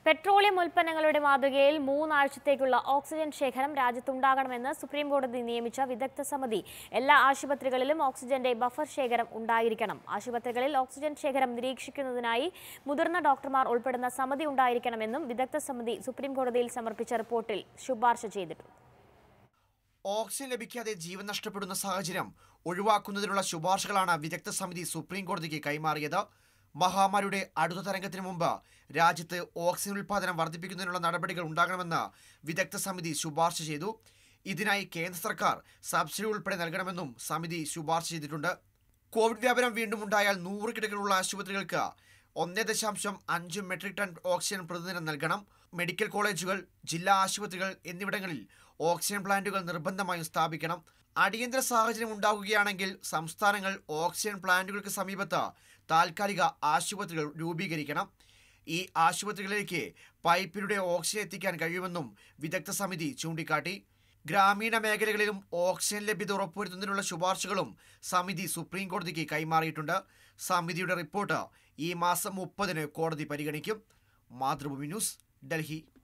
petroleum ഉൽപ്പന്നങ്ങളുടെ മാതൃകയിൽ മൂന്നാഴ്ചത്തേക്കുള്ള oxygen ശേഖരം രാജ്യത്തുണ്ടാകണമെന്ന് സുപ്രീം കോടതി നിയമിച്ച വിദഗ്ധ സമിതി എല്ലാ ആശുപത്രികളിലും ഓക്സിജന്റെ ബഫർ ശേഖരം ഉണ്ടായിരിക്കണം ആശുപത്രികളിൽ ഓക്സിജൻ ശേഖരം നിരീക്ഷിക്കുന്നതിനായി മുതിർന്ന ഡോക്ടർമാർ ഉൾപ്പെടുന്ന സമിതി ഉണ്ടായിരിക്കണമെന്നും വിദഗ്ധ സമിതി സുപ്രീം കോടതിയിൽ സമർപ്പിച്ച റിപ്പോർട്ടിൽ ശുപാർശ ചെയ്തിട്ടുണ്ട് ഓക്സിജൻ ലഭിക്കാതെ ജീവൻ നഷ്ടപ്പെടുന്ന സാഹചര്യം ഒഴിവാക്കുന്നതിനുള്ള ശുപാർശകളാണ് വിദഗ്ധ സമിതി സുപ്രീം കോടതിക്ക് കൈമാറിയത് മഹാമാരിയുടെ അടുത്ത തരംഗത്തിന് മുമ്പ് രാജ്യത്ത് ഓക്സിജൻ ഉൽപ്പാദനം വർദ്ധിപ്പിക്കുന്നതിനുള്ള നടപടികൾ ഉണ്ടാകണമെന്ന് വിദഗ്ധ സമിതി ശുപാർശ ചെയ്തു ഇതിനായി കേന്ദ്ര സർക്കാർ സബ്സിഡി ഉൾപ്പെടെ നൽകണമെന്നും സമിതി ശുപാർശ ചെയ്തിട്ടുണ്ട് കോവിഡ് വ്യാപനം വീണ്ടും ഉണ്ടായാൽ നൂറ് കിടക്കകളുള്ള ആശുപത്രികൾക്ക് ഒന്നേ ദശാംശം അഞ്ച് മെട്രിക് ടൺ ഓക്സിജൻ പ്രതിദിനം നൽകണം മെഡിക്കൽ കോളേജുകൾ ജില്ലാ ആശുപത്രികൾ എന്നിവിടങ്ങളിൽ ഓക്സിജൻ പ്ലാന്റുകൾ നിർബന്ധമായും സ്ഥാപിക്കണം അടിയന്തര സാഹചര്യം ഉണ്ടാകുകയാണെങ്കിൽ സംസ്ഥാനങ്ങൾ ഓക്സിജൻ പ്ലാന്റുകൾക്ക് സമീപത്ത് താൽക്കാലിക ആശുപത്രികൾ രൂപീകരിക്കണം ഈ ആശുപത്രികളിലേക്ക് പൈപ്പിലൂടെ ഓക്സിജൻ എത്തിക്കാൻ കഴിയുമെന്നും വിദഗ്ധ സമിതി ചൂണ്ടിക്കാട്ടി ഗ്രാമീണ മേഖലകളിലും ഓക്സിജൻ ലഭ്യത ഉറപ്പുവരുത്തുന്നതിനുള്ള ശുപാർശകളും സമിതി സുപ്രീം കോടതിക്ക് കൈമാറിയിട്ടുണ്ട് സമിതിയുടെ റിപ്പോർട്ട് ഈ മാസം മുപ്പതിന് കോടതി പരിഗണിക്കും മാതൃഭൂമി ന്യൂസ് ഡൽഹി